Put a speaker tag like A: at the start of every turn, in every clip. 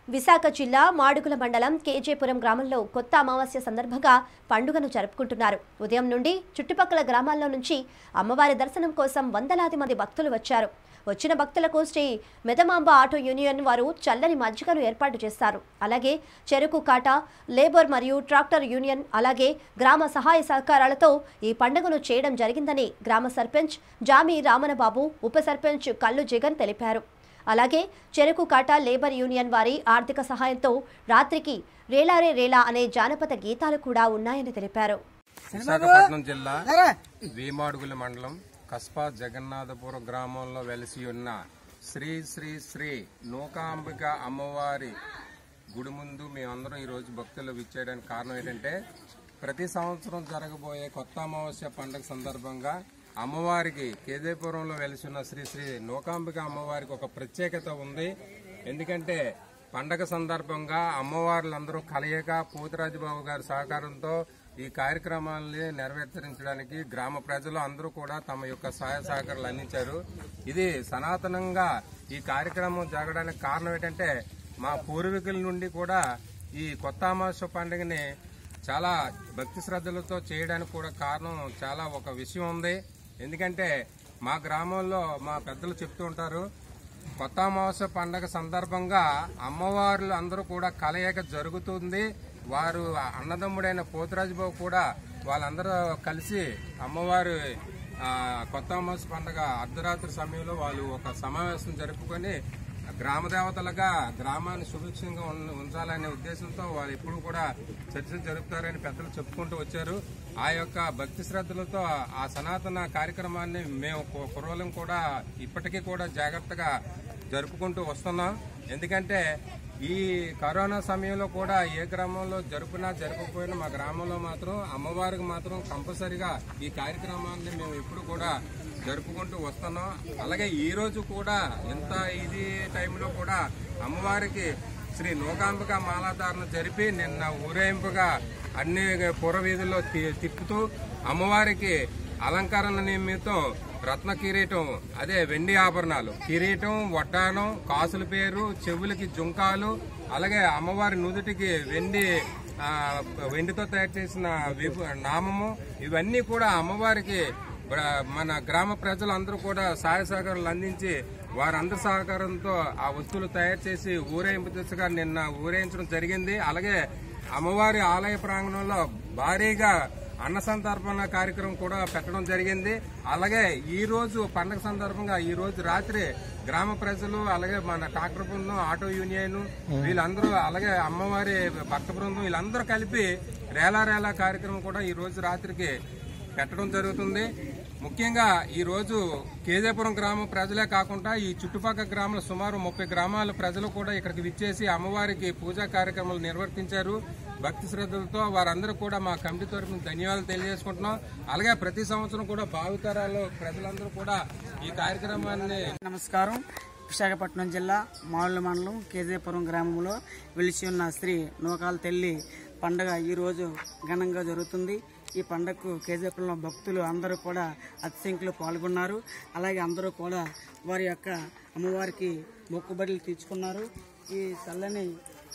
A: విశాఖ జిల్లా మాడుగుల మండలం కేజేపురం గ్రామంలో కొత్త అమావాస్య సందర్భంగా పండుగను జరుపుకుంటున్నారు ఉదయం నుండి చుట్టుపక్కల గ్రామాల్లో నుంచి అమ్మవారి దర్శనం కోసం వందలాది మంది భక్తులు వచ్చారు వచ్చిన భక్తులకు శ్రీ మెదమాంబ ఆటో యూనియన్ వారు చల్లని మజ్జిగను ఏర్పాటు చేస్తారు అలాగే చెరుకు కాట లేబర్ మరియు ట్రాక్టర్ యూనియన్ అలాగే గ్రామ సహాయ సహకారాలతో ఈ పండుగను చేయడం జరిగిందని గ్రామ సర్పంచ్ జామి రామనబాబు ఉప సర్పంచ్ కల్లు జగన్ తెలిపారు అలాగే చెరుకు కాట లేబర్ యూనియన్ వారి ఆర్థిక సహాయంతో రాత్రికి రేలారే రేలా అనే జానపద గీతాలు కూడా ఉన్నాయని తెలిపారు
B: విశాఖపట్నం జిల్లా వేమాడుగుల మండలం కస్పా జగన్నాథపురం గ్రామంలో వెలిసి ఉన్న శ్రీ శ్రీ శ్రీ నూకాంబిక అమ్మవారి గుడి ముందు మేమందరం ఈరోజు భక్తులు విచ్చేయడానికి కారణం ఏంటంటే ప్రతి సంవత్సరం జరగబోయే కొత్త అమావాస్య పండుగ సందర్భంగా అమ్మవారికి కేదేపురంలో వెలిసిన శ్రీ శ్రీ నూకాంబిక అమ్మవారికి ఒక ప్రత్యేకత ఉంది ఎందుకంటే పండగ సందర్భంగా అమ్మవార్లందరూ కలయిక పోతురాజుబాబు గారి సహకారంతో ఈ కార్యక్రమాల్ని నెరవేర్చడానికి గ్రామ ప్రజలు అందరూ కూడా తమ యొక్క సహాయ సహకారాలు అందించారు ఇది సనాతనంగా ఈ కార్యక్రమం జరగడానికి కారణం ఏంటంటే మా పూర్వీకుల నుండి కూడా ఈ కొత్త అమావాస్య పండుగని చాలా భక్తి శ్రద్ధలతో చేయడానికి కూడా కారణం చాలా ఒక విషయం ఉంది ఎందుకంటే మా గ్రామంలో మా పెద్దలు చెప్తూ ఉంటారు కొత్త అమావాస్య పండగ సందర్భంగా అమ్మవార్లు అందరూ కూడా కలయిక జరుగుతుంది వారు అన్నదమ్ముడైన పోతురాజుబాబు కూడా వాళ్ళందరూ కలిసి అమ్మవారు ఆ, కొత్త అమావాస్య పండగ అర్ధరాత్రి సమయంలో వాళ్ళు ఒక సమావేశం జరుపుకొని గ్రామ దేవతలుగా గ్రామాన్ని సుభిక్షంగా ఉన్- ఉంచాలనే ఉద్దేశంతో వాళ్ళు ఎప్పుడు కూడా చర్చలు జరుపుతారని పెద్దలు చెప్పుకుంటూ వచ్చారు ఆ యొక్క భక్తి శ్రద్ధలతో ఆ సనాతన కార్యక్రమాన్ని మేము కు- కుర్రోళ్ళం కూడా ఇప్పటికీ కూడా జాగ్రత్తగా జరుపుకుంటూ వస్తున్నాం ఎందుకంటే ఈ కరోనా సమయంలో కూడా ఏ గ్రామంలో జరుపునా జరపకపోయినా మా గ్రామంలో మాత్రం అమ్మవారికి మాత్రం కంపల్సరిగా ఈ కార్యక్రమాన్ని మేము ఎప్పుడు కూడా జరుపుకుంటూ వస్తున్నాం అలాగే ఈ రోజు కూడా ఎంత ఇది టైంలో కూడా అమ్మవారికి శ్రీ నూకాంబిక మాలాధారణ జరిపి నిన్న ఊరేంపుగా అన్ని పురవీధుల్లో తి- తిప్పుతూ అమ్మవారికి అలంకరణ నిమిత్తం రత్న కిరీటం అదే వెండి ఆభరణాలు కిరీటం వడ్డానం కాసుల పేరు చెవులకి జుంకాలు అలాగే అమ్మవారి నుదుటికి వెండి ఆ, వెండితో తయారు చేసిన విభు- నామము ఇవన్నీ కూడా అమ్మవారికి బ్ర- మన గ్రామ ప్రజలందరూ కూడా సహాయ సహకారాలు అందించి వారందరి సహకారంతో ఆ వస్తువులు తయారు చేసి ఊరేగింపు దిశగా నిన్న ఊరేగించడం జరిగింది అలాగే అమ్మవారి ఆలయ ప్రాంగణంలో భారీగా అన్న సంతర్పణ కార్యక్రమం కూడా పెట్టడం జరిగింది అలాగే ఈ రోజు పండగ సందర్భంగా ఈ రోజు రాత్రి గ్రామ ప్రజలు అలాగే మన ట్రాక్టర్ బృందం ఆటో యూనియన్ వీళ్ళందరూ అలాగే అమ్మవారి భక్త బృందం వీళ్ళందరూ కలిపి రేలా రేలా కార్యక్రమం కూడా ఈ రోజు రాత్రికి పెట్టడం జరుగుతుంది ముఖ్యంగా ఈ రోజు కేజేపురం గ్రామ ప్రజలే కాకుండా ఈ చుట్టుపక్కల గ్రామాల సుమారు ముప్పై గ్రామాల ప్రజలు కూడా ఇక్కడికి విచ్చేసి అమ్మవారికి పూజా కార్యక్రమాలు నిర్వర్తించారు భక్తి శ్రద్ధలతో వారందరూ కూడా మా కమిటీ తరఫున ధన్యవాదాలు తెలియజేసుకుంటున్నాం అలాగే ప్రతి సంవత్సరం కూడా భావితరాల్లో ప్రజలందరూ కూడా ఈ కార్యక్రమాన్ని
C: నమస్కారం విశాఖపట్నం జిల్లా మావుల మండలం కేజేపురం గ్రామంలో వెలిసి ఉన్న శ్రీ నూకాల తల్లి పండగ ఈరోజు ఘనంగా జరుగుతుంది ఈ పండగకు కేజేపురంలో భక్తులు అందరూ కూడా అతిశంఖ్యలో పాల్గొన్నారు అలాగే అందరూ కూడా వారి యొక్క అమ్మవారికి మొక్కుబడులు తీర్చుకున్నారు ఈ చల్లని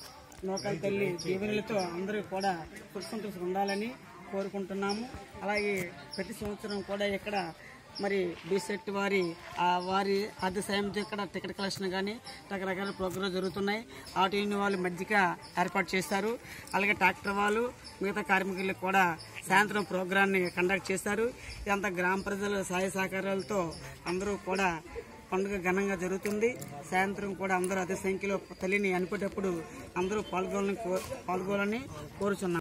C: నూకాల తల్లి దీవెనలతో అందరూ కూడా సుఖసంతోషం ఉండాలని కోరుకుంటున్నాము అలాగే ప్రతి సంవత్సరం కూడా ఇక్కడ మరి బీసెట్ వారి ఆ వారి ఆర్థిక సాయంతో ఇక్కడ టికెట్ కలెక్షన్ కానీ రకరకాల ప్రోగ్రాలు జరుగుతున్నాయి ఆటో యూనియన్ వాళ్ళు మధ్యక ఏర్పాటు చేస్తారు అలాగే ట్రాక్టర్ వాళ్ళు మిగతా కార్మికులకు కూడా సాయంత్రం ప్రోగ్రాన్ని కండక్ట్ చేస్తారు ఇదంతా గ్రామ ప్రజల సహాయ సహకారాలతో అందరూ కూడా పండుగ ఘనంగా జరుగుతుంది సాయంత్రం కూడా అందరూ అదే సంఖ్యలో తల్లిని అనిపేటప్పుడు అందరూ పాల్గొనాలని కో- పాల్గొనాలని కోరుచున్నాం